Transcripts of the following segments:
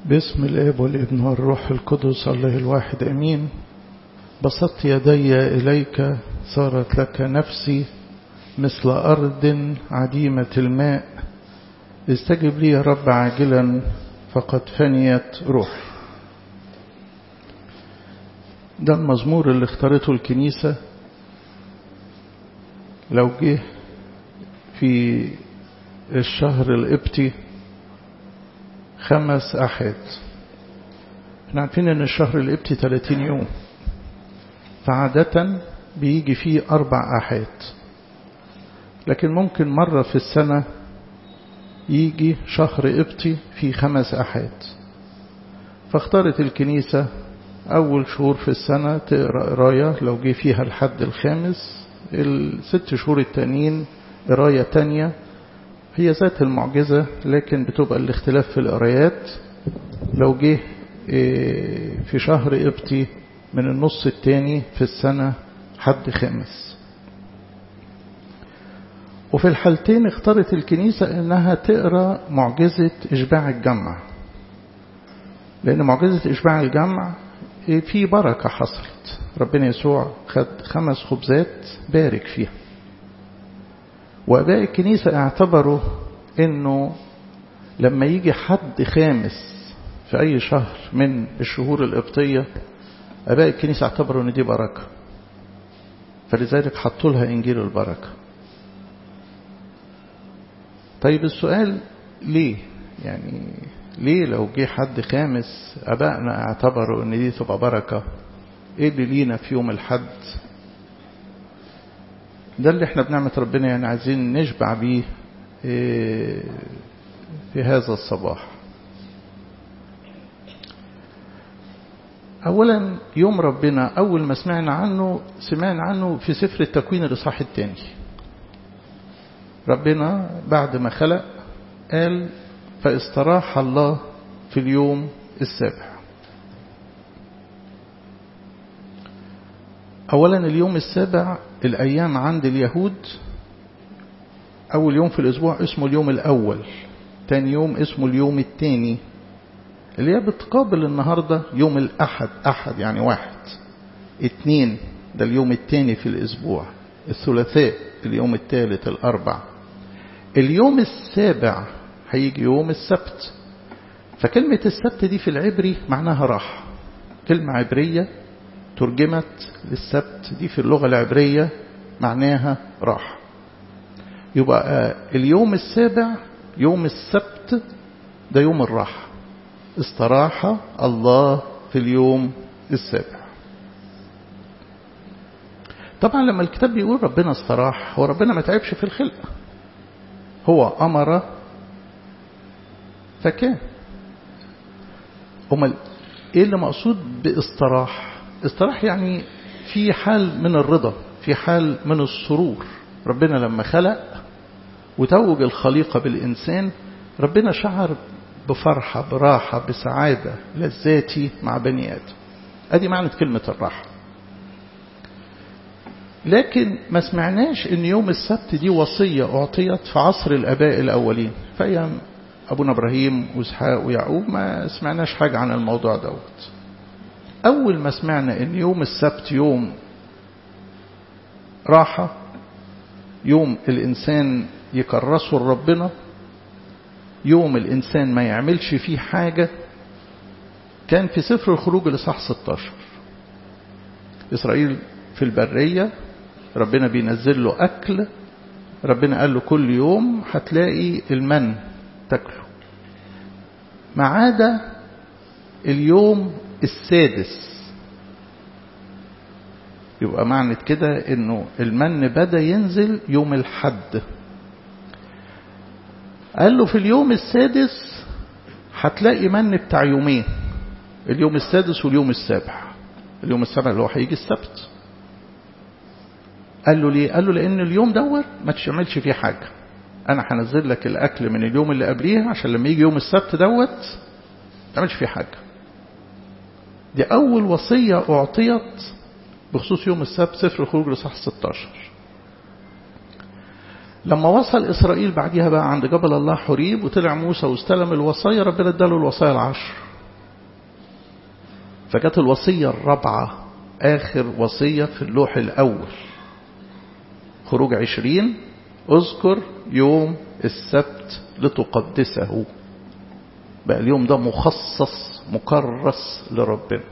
باسم الاب والابن والروح القدس الله الواحد امين بسطت يدي اليك صارت لك نفسي مثل ارض عديمه الماء استجب لي يا رب عاجلا فقد فنيت روحي ده المزمور اللي اختارته الكنيسة لو جه في الشهر القبطي خمس أحد احنا عارفين ان الشهر القبطي 30 يوم فعادة بيجي فيه أربع أحد لكن ممكن مرة في السنة يجي شهر قبطي في خمس أحد فاختارت الكنيسة أول شهور في السنة تقرأ قراية لو جه فيها الحد الخامس الست شهور التانيين قراية تانية هي ذات المعجزة لكن بتبقى الاختلاف في القرايات لو جه في شهر قبطي من النص التاني في السنة حد خامس وفي الحالتين اختارت الكنيسة انها تقرأ معجزة اشباع الجمع لان معجزة اشباع الجمع في بركة حصلت ربنا يسوع خد خمس خبزات بارك فيها واباء الكنيسة اعتبروا انه لما يجي حد خامس في اي شهر من الشهور القبطية اباء الكنيسة اعتبروا ان دي بركة فلذلك حطوا لها انجيل البركه طيب السؤال ليه يعني ليه لو جه حد خامس أبائنا اعتبروا ان دي تبقى بركة ايه اللي لينا في يوم الحد ده اللي احنا بنعمة ربنا يعني عايزين نشبع بيه إيه في هذا الصباح أولا يوم ربنا أول ما سمعنا عنه سمعنا عنه في سفر التكوين الإصحاح الثاني ربنا بعد ما خلق قال فاستراح الله في اليوم السابع أولا اليوم السابع الأيام عند اليهود أول يوم في الأسبوع اسمه اليوم الأول تاني يوم اسمه اليوم الثاني اللي هي بتقابل النهاردة يوم الأحد أحد يعني واحد اتنين ده اليوم الثاني في الأسبوع الثلاثاء اليوم الثالث الأربع اليوم السابع هيجي يوم السبت فكلمة السبت دي في العبري معناها راحة كلمة عبرية ترجمت للسبت دي في اللغة العبرية معناها راحة يبقى اليوم السابع يوم السبت ده يوم الراحة استراح الله في اليوم السابع طبعا لما الكتاب بيقول ربنا استراح هو ربنا ما تعبش في الخلق هو أمر فكان أمال إيه اللي مقصود باستراح استراح يعني في حال من الرضا في حال من السرور ربنا لما خلق وتوج الخليقة بالإنسان ربنا شعر بفرحة براحة بسعادة لذاتي مع بني آدم أدي معنى كلمة الراحة لكن ما سمعناش ان يوم السبت دي وصية اعطيت في عصر الاباء الاولين في ايام ابونا ابراهيم واسحاق ويعقوب ما سمعناش حاجة عن الموضوع دوت اول ما سمعنا ان يوم السبت يوم راحة يوم الانسان يكرسه لربنا يوم الانسان ما يعملش فيه حاجة كان في سفر الخروج الاصحاح 16 اسرائيل في البرية ربنا بينزل له أكل ربنا قال له كل يوم هتلاقي المن تاكله ما عدا اليوم السادس يبقى معنى كده انه المن بدا ينزل يوم الحد قال له في اليوم السادس هتلاقي من بتاع يومين اليوم السادس واليوم السابع اليوم السابع اللي هو هيجي السبت قال له ليه قال له لان اليوم دوت ما تشملش فيه حاجه انا هنزل لك الاكل من اليوم اللي قبليه عشان لما يجي يوم السبت دوت ما تعملش فيه حاجه دي اول وصيه اعطيت بخصوص يوم السبت سفر الخروج لصح 16 لما وصل إسرائيل بعديها بقى عند جبل الله حريب وطلع موسى واستلم الوصايا ربنا اداله الوصايا العشر فجت الوصية الرابعة آخر وصية في اللوح الأول خروج عشرين اذكر يوم السبت لتقدسه بقى اليوم ده مخصص مكرس لربنا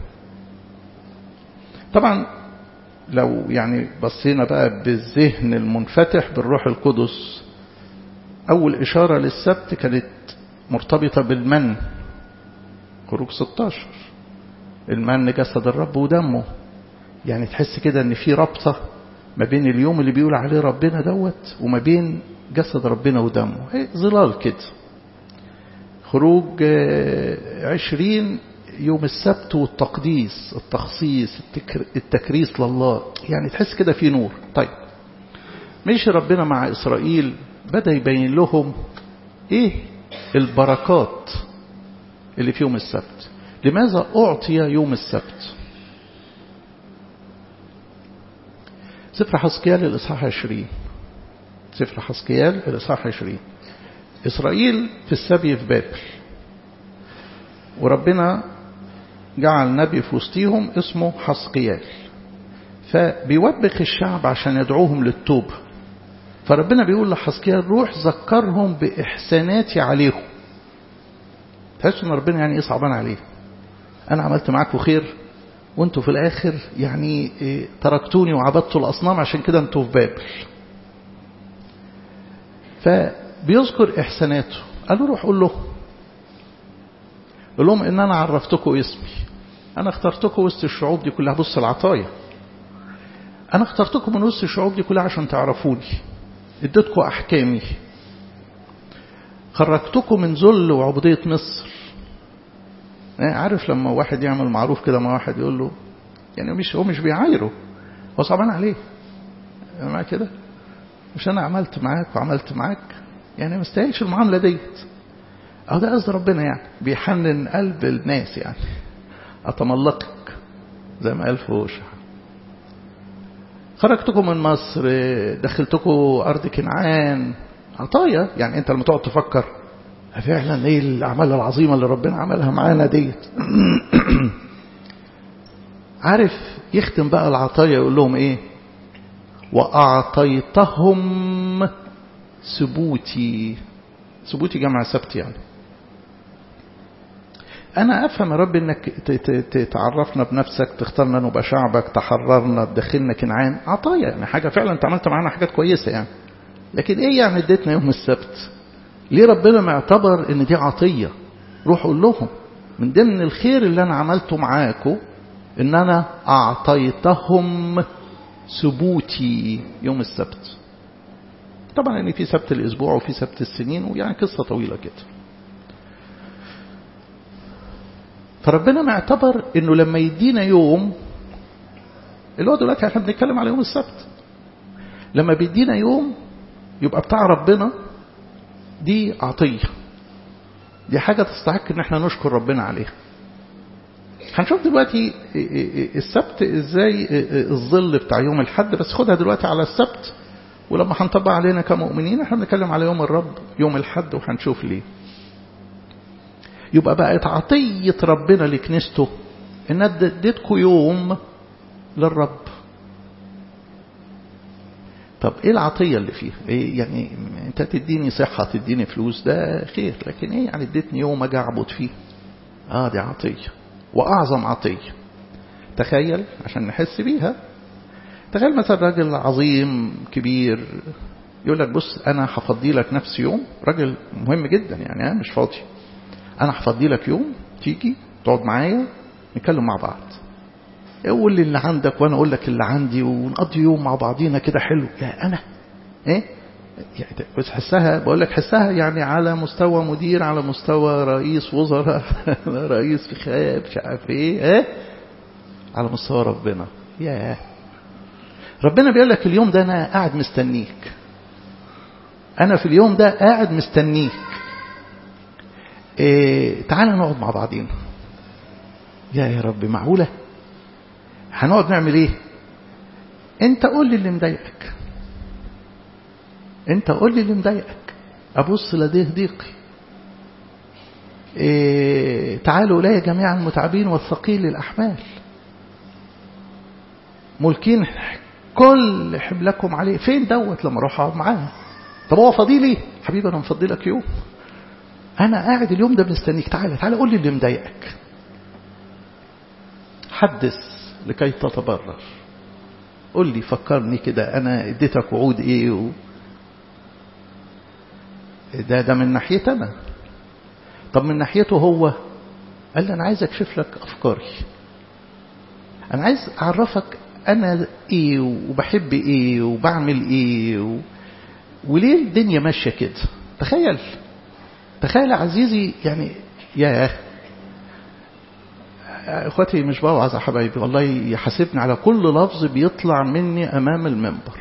طبعا لو يعني بصينا بقى بالذهن المنفتح بالروح القدس أول إشارة للسبت كانت مرتبطة بالمن خروج 16 المن جسد الرب ودمه يعني تحس كده ان في رابطة ما بين اليوم اللي بيقول عليه ربنا دوت وما بين جسد ربنا ودمه هي ظلال كده خروج عشرين يوم السبت والتقديس التخصيص التكريس لله يعني تحس كده في نور طيب مش ربنا مع إسرائيل بدأ يبين لهم ايه البركات اللي في يوم السبت لماذا أعطي يوم السبت سفر حسكيال الإصحاح 20 سفر حسكيال الإصحاح 20 إسرائيل في السبي في بابل وربنا جعل نبي في وسطيهم اسمه حسقيال فبيوبخ الشعب عشان يدعوهم للتوبة فربنا بيقول لحسقيال روح ذكرهم بإحساناتي عليهم تحس ان ربنا يعني ايه صعبان عليه انا عملت معاكم خير وانتوا في الاخر يعني إيه تركتوني وعبدتوا الاصنام عشان كده انتوا في بابل فبيذكر احساناته قال له روح قول له قول لهم ان انا عرفتكم اسمي انا اخترتكم وسط الشعوب دي كلها بص العطايا انا اخترتكم من وسط الشعوب دي كلها عشان تعرفوني اديتكم احكامي خرجتكم من ذل وعبودية مصر عارف لما واحد يعمل معروف كده مع واحد يقول له يعني مش هو مش بيعايره هو صعبان عليه مع كده مش انا عملت معاك وعملت معاك يعني ما استاهلش المعاملة ديت أو ده قصد ربنا يعني بيحنن قلب الناس يعني أتملقك زي ما قال في هوشع خرجتكم من مصر دخلتكم أرض كنعان عطايا يعني أنت لما تقعد تفكر فعلا ايه الأعمال العظيمة اللي ربنا عملها معانا ديت عارف يختم بقى العطايا يقول لهم ايه وأعطيتهم سبوتي سبوتي جمع سبت يعني أنا أفهم يا رب إنك تعرفنا بنفسك تختارنا نبقى شعبك تحررنا تدخلنا كنعان عطايا يعني حاجة فعلا أنت عملت معانا حاجات كويسة يعني لكن إيه يعني اديتنا يوم السبت ليه ربنا معتبر إن دي عطية روح قول لهم من ضمن الخير اللي أنا عملته معاكم إن أنا أعطيتهم سبوتي يوم السبت طبعا يعني في سبت الأسبوع وفي سبت السنين ويعني قصة طويلة كده فربنا معتبر انه لما يدينا يوم اللي هو دلوقتي احنا بنتكلم على يوم السبت لما بيدينا يوم يبقى بتاع ربنا دي عطية دي حاجة تستحق ان احنا نشكر ربنا عليها هنشوف دلوقتي السبت ازاي الظل بتاع يوم الحد بس خدها دلوقتي على السبت ولما هنطبق علينا كمؤمنين احنا بنتكلم على يوم الرب يوم الحد وهنشوف ليه يبقى بقت عطية ربنا لكنيسته ان اديتكم يوم للرب طب ايه العطية اللي فيها إيه يعني انت تديني صحة تديني فلوس ده خير لكن ايه يعني اديتني يوم اجي اعبد فيه اه دي عطية واعظم عطية تخيل عشان نحس بيها تخيل مثلا راجل عظيم كبير يقول لك بص انا هفضي لك نفس يوم راجل مهم جدا يعني انا مش فاضي انا هفضي لك يوم تيجي تقعد معايا نتكلم مع بعض قول لي اللي عندك وانا اقول لك اللي عندي ونقضي يوم مع بعضينا كده حلو لا انا ايه يعني بس حسها بقول لك حسها يعني على مستوى مدير على مستوى رئيس وزراء رئيس خاب مش عارف ايه ايه على مستوى ربنا ياه ربنا بيقول لك اليوم ده انا قاعد مستنيك انا في اليوم ده قاعد مستنيك إيه تعالى نقعد مع بعضينا يا يا رب معقولة هنقعد نعمل ايه انت قول لي اللي مضايقك انت قول لي اللي مضايقك ابص لديه ضيقي إيه تعالوا إلي جميعا المتعبين والثقيل الأحمال ملكين كل حملكم عليه فين دوت لما اروح اقعد معاه طب هو فاضي لي حبيبي انا مفضي لك يوم انا قاعد اليوم ده مستنيك تعالى تعالى قول لي اللي مضايقك حدث لكي تتبرر قول لي فكرني كده انا اديتك وعود ايه و... ده ده من ناحيتي انا طب من ناحيته هو قال لي انا عايز اكشف لك افكاري انا عايز اعرفك انا ايه وبحب ايه وبعمل ايه و... وليه الدنيا ماشيه كده تخيل تخيل يا عزيزي يعني يا اخواتي مش بوعظ يا حبايبي والله يحاسبني على كل لفظ بيطلع مني امام المنبر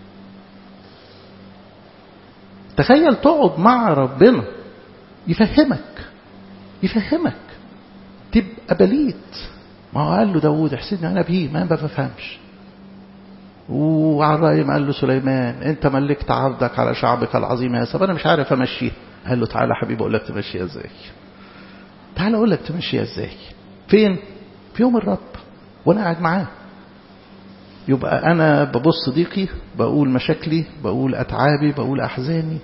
تخيل تقعد مع ربنا يفهمك يفهمك تبقى بليد ما هو قال له داود احسدني انا بيه ما بفهمش وعلى الرأي ما قال له سليمان انت ملكت عبدك على شعبك العظيم يا سب انا مش عارف امشيه قال له تعالى حبيبي اقول لك تمشيها ازاي تعالى اقول لك تمشيها ازاي فين في يوم الرب وانا قاعد معاه يبقى انا ببص ضيقي بقول مشاكلي بقول اتعابي بقول احزاني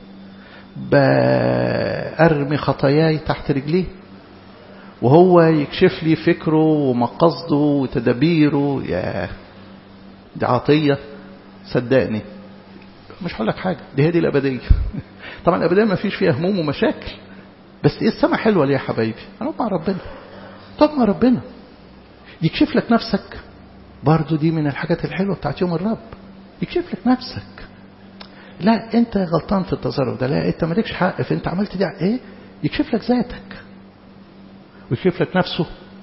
بأرمي خطاياي تحت رجليه وهو يكشف لي فكره ومقصده وتدابيره يا دي عطية صدقني مش هقول لك حاجة دي هذه الأبدية طبعا الأبدية ما فيش فيها هموم ومشاكل بس ايه السما حلوة ليه يا حبايبي أنا مع ربنا طب مع ربنا يكشف لك نفسك برضو دي من الحاجات الحلوة بتاعت يوم الرب يكشف لك نفسك لا انت غلطان في التصرف ده لا انت مالكش حق في انت عملت دي ايه يكشف لك ذاتك ويكشف لك نفسه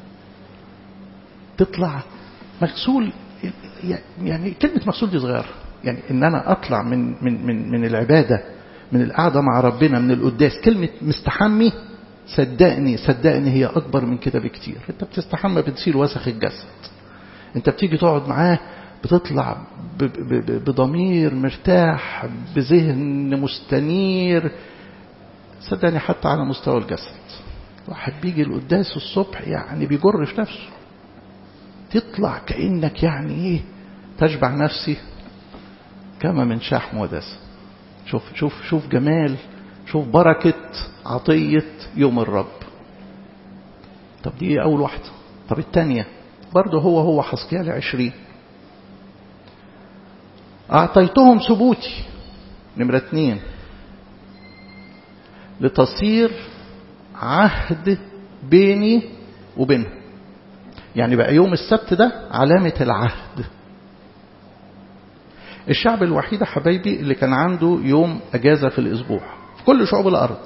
تطلع مغسول يعني كلمة مغسول دي صغيرة يعني ان انا اطلع من من من من العبادة من القعدة مع ربنا من القداس كلمة مستحمي صدقني صدقني هي اكبر من كده بكتير انت بتستحمى بتشيل وسخ الجسد انت بتيجي تقعد معاه بتطلع بضمير مرتاح بذهن مستنير صدقني حتى على مستوى الجسد واحد بيجي القداس الصبح يعني بيجر في نفسه تطلع كأنك يعني ايه تشبع نفسي كما من شحم ودسم شوف شوف شوف جمال شوف بركة عطية يوم الرب طب دي أول واحدة طب الثانية برضه هو هو حسكيال عشرين أعطيتهم ثبوتي نمرة اتنين لتصير عهد بيني وبينهم يعني بقى يوم السبت ده علامة العهد الشعب الوحيد يا حبايبي اللي كان عنده يوم أجازة في الأسبوع في كل شعوب الأرض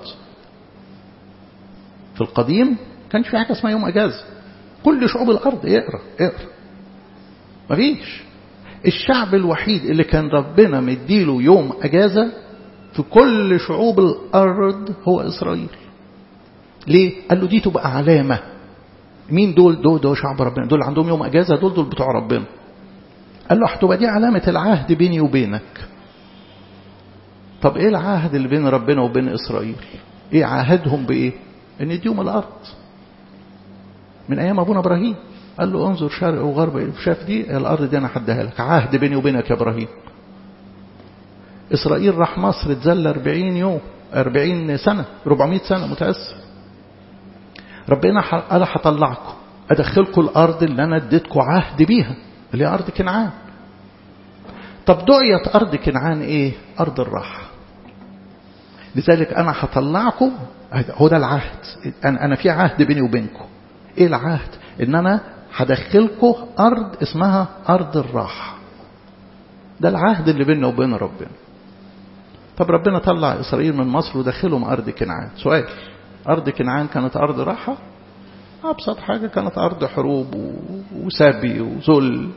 في القديم كانش في حاجة اسمها يوم أجازة كل شعوب الأرض اقرا اقرا مفيش الشعب الوحيد اللي كان ربنا مديله يوم أجازة في كل شعوب الأرض هو إسرائيل ليه؟ قال له دي تبقى علامة مين دول؟ دول دول شعب ربنا دول عندهم يوم أجازة دول دول بتوع ربنا قال له هتبقى دي علامة العهد بيني وبينك طب ايه العهد اللي بين ربنا وبين إسرائيل ايه عهدهم بايه ان يديهم الأرض من أيام أبونا إبراهيم قال له انظر شرق وغرب شاف دي الأرض دي أنا هديها لك عهد بيني وبينك يا إبراهيم إسرائيل راح مصر اتذل 40 يوم 40 سنة 400 سنة متأسف ربنا قال هطلعكم أدخلكم الأرض اللي أنا اديتكم عهد بيها اللي هي أرض كنعان طب دعيت أرض كنعان إيه أرض الراحة لذلك أنا هطلعكم هو ده العهد أنا أنا في عهد بيني وبينكم إيه العهد إن أنا هدخلكم أرض اسمها أرض الراحة ده العهد اللي بيننا وبين ربنا طب ربنا طلع إسرائيل من مصر ودخلهم أرض كنعان سؤال أرض كنعان كانت أرض راحة أبسط حاجة كانت أرض حروب وسبي وذل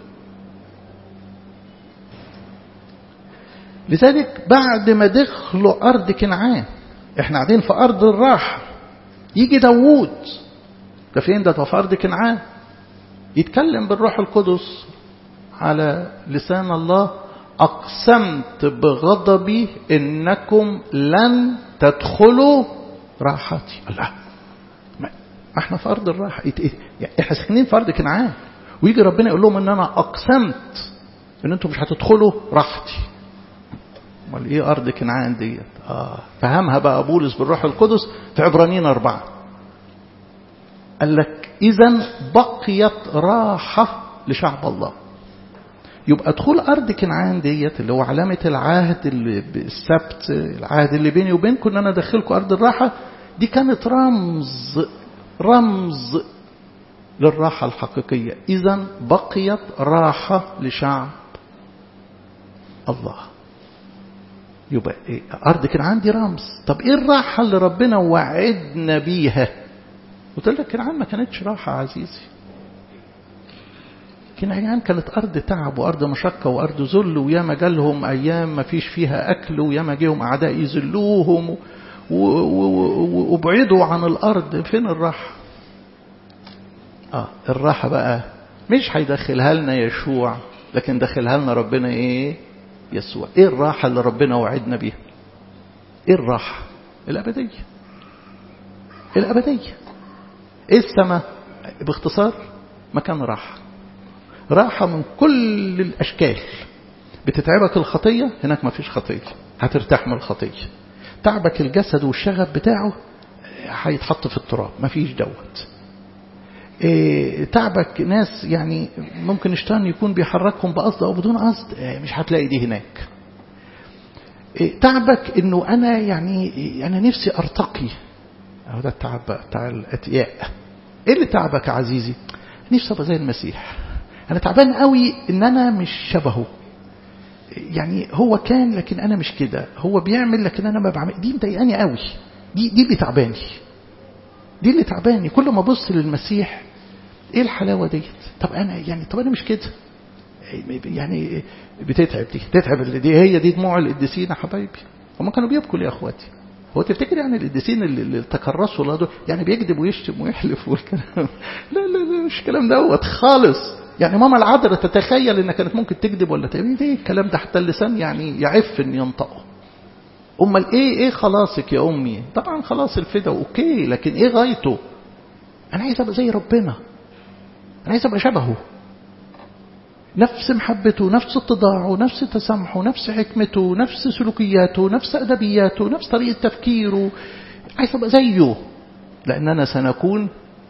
لذلك بعد ما دخلوا أرض كنعان احنا قاعدين في أرض الراحة يجي داوود ده فين ده في أرض كنعان يتكلم بالروح القدس على لسان الله أقسمت بغضبي إنكم لن تدخلوا راحتي الله ما احنا في ارض الراحه يعني احنا ساكنين في ارض كنعان ويجي ربنا يقول لهم ان انا اقسمت ان انتم مش هتدخلوا راحتي امال ايه ارض كنعان ديت اه فهمها بقى بولس بالروح القدس في عبرانيين أربعة قال لك اذا بقيت راحه لشعب الله يبقى دخول أرض كنعان ديت اللي هو علامة العهد اللي بالسبت العهد اللي بيني وبينكم إن أنا أدخلكم أرض الراحة دي كانت رمز رمز للراحة الحقيقية إذا بقيت راحة لشعب الله يبقى إيه؟ أرض كنعان دي رمز طب إيه الراحة اللي ربنا وعدنا بيها قلت لك كنعان ما كانتش راحة عزيزي كنعان كانت أرض تعب وأرض مشقة وأرض ذل وياما جالهم أيام ما فيش فيها أكل وياما جيهم أعداء يذلوهم وابعدوا عن الأرض فين الراحة آه الراحة بقى مش هيدخلها لنا يشوع لكن دخلها لنا ربنا إيه يسوع إيه الراحة اللي ربنا وعدنا بيها إيه الراحة الأبدية الأبدية إيه السماء باختصار مكان راحة راحة من كل الأشكال بتتعبك الخطية هناك ما فيش خطية هترتاح من الخطية تعبك الجسد والشغف بتاعه هيتحط في التراب ما فيش دوت إيه تعبك ناس يعني ممكن الشيطان يكون بيحركهم بقصد أو بدون قصد إيه مش هتلاقي دي هناك إيه تعبك انه انا يعني انا نفسي ارتقي اهو ده التعب بتاع الاتقياء ايه اللي تعبك يا عزيزي نفسي ابقى زي المسيح انا تعبان قوي ان انا مش شبهه يعني هو كان لكن انا مش كده هو بيعمل لكن انا ما بعمل دي مضايقاني قوي دي دي اللي تعباني دي اللي تعباني كل ما ابص للمسيح ايه الحلاوه ديت طب انا يعني طب انا مش كده يعني بتتعب دي تتعب اللي دي هي دي دموع القديسين يا حبايبي هم كانوا بيبكوا يا اخواتي هو تفتكر يعني القديسين اللي, اللي تكرسوا الله دول يعني بيكذب ويشتم ويحلف والكلام لا لا لا مش الكلام دوت خالص يعني ماما العذراء تتخيل انها كانت ممكن تكذب ولا تعمل ايه الكلام ده حتى اللسان يعني يعف ان ينطقه امال ايه ايه خلاصك يا امي طبعا خلاص الفدا اوكي لكن ايه غايته انا عايز ابقى زي ربنا انا عايز ابقى شبهه نفس محبته نفس اتضاعه نفس تسامحه نفس حكمته نفس سلوكياته نفس أدبياته نفس طريقة تفكيره عايز أبقى زيه لأننا سنكون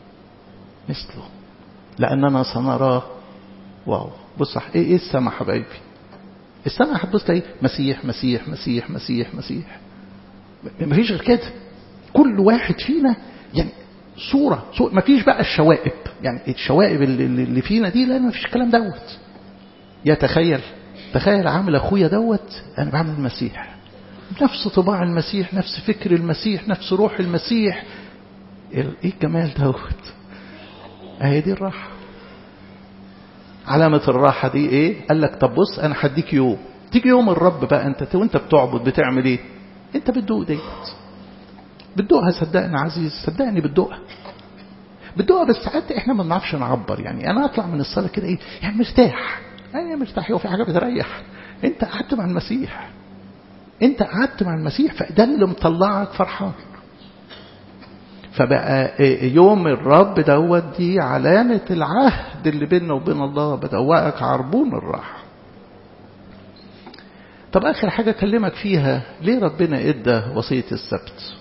مثله لأننا سنراه واو بص إيه إيه السماء حبايبي السماء هتبص تلاقي مسيح مسيح مسيح مسيح مسيح مفيش غير كده كل واحد فينا يعني صورة, صورة مفيش بقى الشوائب يعني الشوائب اللي, اللي فينا دي لا مفيش الكلام دوت يا تخيل تخيل عامل اخويا دوت انا بعمل المسيح نفس طباع المسيح نفس فكر المسيح نفس روح المسيح ايه الجمال دوت اهي دي الراحه علامة الراحة دي ايه قال لك طب بص انا هديك يوم تيجي يوم الرب بقى انت وانت بتعبد بتعمل ايه انت بتدوق ديت بتدوقها صدقني عزيز صدقني بتدوقها بتدوقها بس ساعات احنا ما بنعرفش نعبر يعني انا اطلع من الصلاه كده ايه يعني مرتاح يعني مرتاح هو في حاجه بتريح انت قعدت مع المسيح انت قعدت مع المسيح فده اللي مطلعك فرحان فبقى يوم الرب دوت دي علامة العهد اللي بيننا وبين الله بدوقك عربون الراحة طب آخر حاجة أكلمك فيها ليه ربنا إدى وصية السبت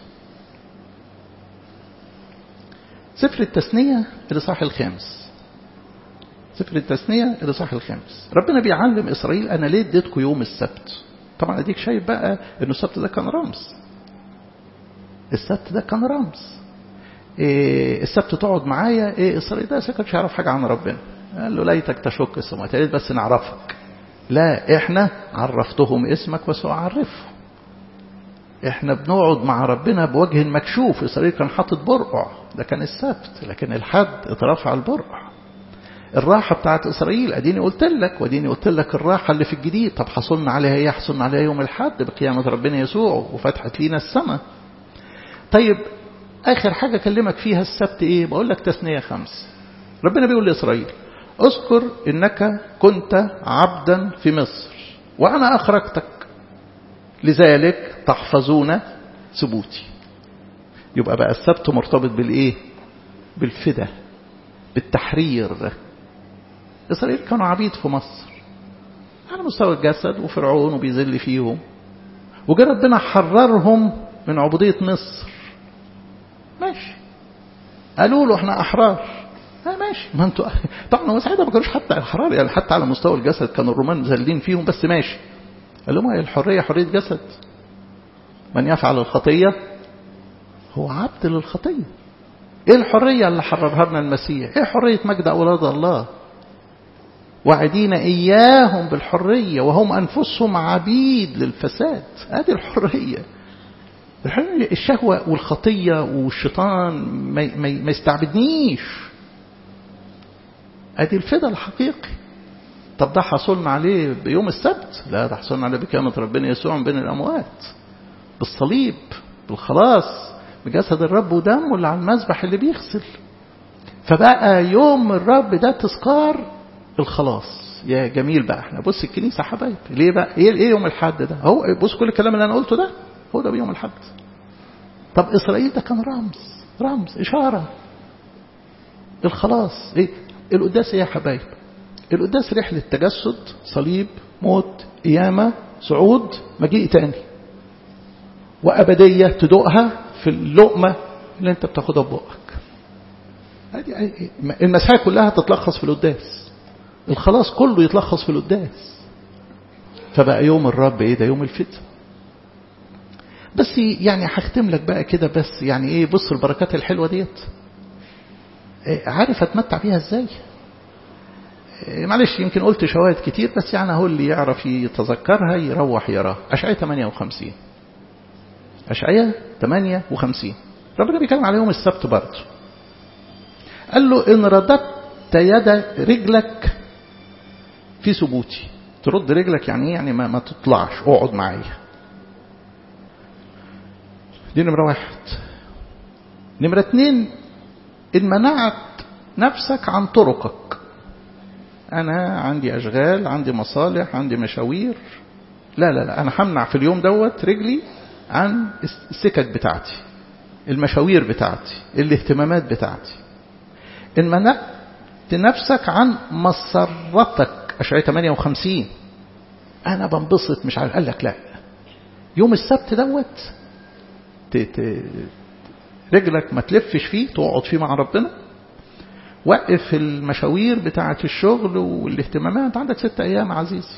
سفر التثنية الإصحاح الخامس سفر التثنية الإصحاح الخامس ربنا بيعلم إسرائيل أنا ليه اديتكم يوم السبت طبعا أديك شايف بقى إنه السبت ده كان رمز السبت ده كان رمز إيه السبت تقعد معايا إيه إسرائيل ده كانش يعرف حاجة عن ربنا قال له ليتك تشك السماوات يا بس نعرفك لا إحنا عرفتهم اسمك وسأعرفهم احنا بنقعد مع ربنا بوجه مكشوف اسرائيل كان حاطط برقع ده كان السبت لكن الحد اترفع البرقع الراحة بتاعت إسرائيل أديني قلت لك وأديني قلت لك الراحة اللي في الجديد طب حصلنا عليها إيه حصلنا عليها يوم الحد بقيامة ربنا يسوع وفتحت لينا السماء طيب آخر حاجة أكلمك فيها السبت إيه بقول لك تثنية خمس ربنا بيقول لإسرائيل اذكر إنك كنت عبدا في مصر وأنا أخرجتك لذلك تحفظون ثبوتي يبقى بقى السبت مرتبط بالإيه بالفدا بالتحرير إسرائيل كانوا عبيد في مصر على مستوى الجسد وفرعون وبيذل فيهم وجا ربنا حررهم من عبودية مصر ماشي قالوا له احنا أحرار اه ماشي ما انتوا طبعا هو ساعتها ما كانوش حتى احرار يعني حتى على مستوى الجسد كانوا الرومان ذلين فيهم بس ماشي قال لهم الحرية حرية جسد من يفعل الخطية هو عبد للخطية ايه الحرية اللي حررها لنا المسيح ايه حرية مجد أولاد الله وعدين إياهم بالحرية وهم أنفسهم عبيد للفساد هذه الحرية الحرية الشهوة والخطية والشيطان ما, ما, ما يستعبدنيش ادي الفدا الحقيقي طب ده حصلنا عليه بيوم السبت لا ده حصلنا عليه بكامة ربنا يسوع من بين الأموات بالصليب بالخلاص بجسد الرب ودمه اللي على المذبح اللي بيغسل فبقى يوم الرب ده تذكار الخلاص يا جميل بقى احنا بص الكنيسة حبايب ليه بقى ايه ايه يوم الحد ده هو بص كل الكلام اللي انا قلته ده هو ده بيوم الحد طب اسرائيل ده كان رمز رمز اشارة الخلاص ايه القداس ايه يا حبايب القداس رحلة تجسد صليب موت قيامة صعود مجيء تاني وأبدية تدوقها في اللقمة اللي انت بتاخدها ببقك المسيح كلها تتلخص في القداس الخلاص كله يتلخص في القداس فبقى يوم الرب ايه ده يوم الفتن بس يعني هختم لك بقى كده بس يعني ايه بص البركات الحلوه ديت عارف اتمتع بيها ازاي معلش يمكن قلت شواهد كتير بس يعني هو اللي يعرف يتذكرها يروح يراها أشعية 58 أشعية 58 ربنا بيتكلم على يوم السبت برضه قال له إن رددت يد رجلك في ثبوتي ترد رجلك يعني ايه يعني ما, ما تطلعش اقعد معايا دي نمرة واحد نمرة اتنين إن منعت نفسك عن طرقك أنا عندي أشغال عندي مصالح عندي مشاوير لا لا لا أنا همنع في اليوم دوت رجلي عن السكك بتاعتي المشاوير بتاعتي الاهتمامات بتاعتي إن منعت نفسك عن مسرتك أشعية 58 أنا بنبسط مش عارف قال لك لا يوم السبت دوت رجلك ما تلفش فيه تقعد فيه مع ربنا وقف المشاوير بتاعة الشغل والاهتمامات عندك ست أيام عزيزي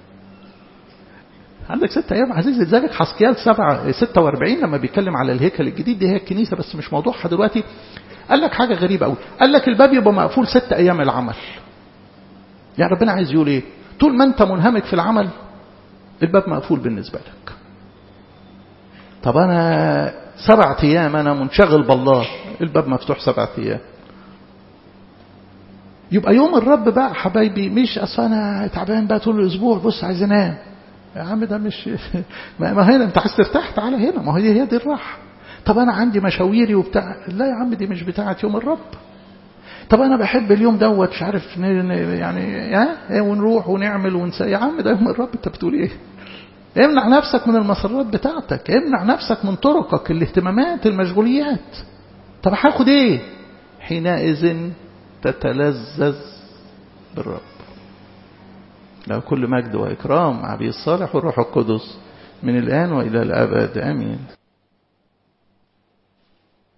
عندك ست أيام عزيزي لذلك حسكيال سبعة ستة واربعين لما بيتكلم على الهيكل الجديد دي هي الكنيسة بس مش موضوعها دلوقتي قال لك حاجة غريبة قوي قال لك الباب يبقى مقفول ست أيام العمل يعني ربنا عايز يقول ايه طول ما انت منهمك في العمل الباب مقفول بالنسبة لك طب أنا سبعة أيام أنا منشغل بالله الباب مفتوح سبعة أيام يبقى يوم الرب بقى حبايبي مش أصل أنا تعبان بقى طول الأسبوع بص عايز أنام يا عم ده مش ما هنا أنت عايز ترتاح تعالى هنا ما هي هي دي الراحة طب أنا عندي مشاويري وبتاع لا يا عم دي مش بتاعة يوم الرب طب أنا بحب اليوم دوت مش عارف يعني ها ونروح ونعمل ونسى يا عم ده يوم الرب أنت بتقول إيه امنع نفسك من المسرات بتاعتك امنع نفسك من طرقك الاهتمامات المشغوليات طب هاخد ايه حينئذ تتلذذ بالرب له كل مجد وإكرام عبي الصالح والروح القدس من الآن وإلى الأبد آمين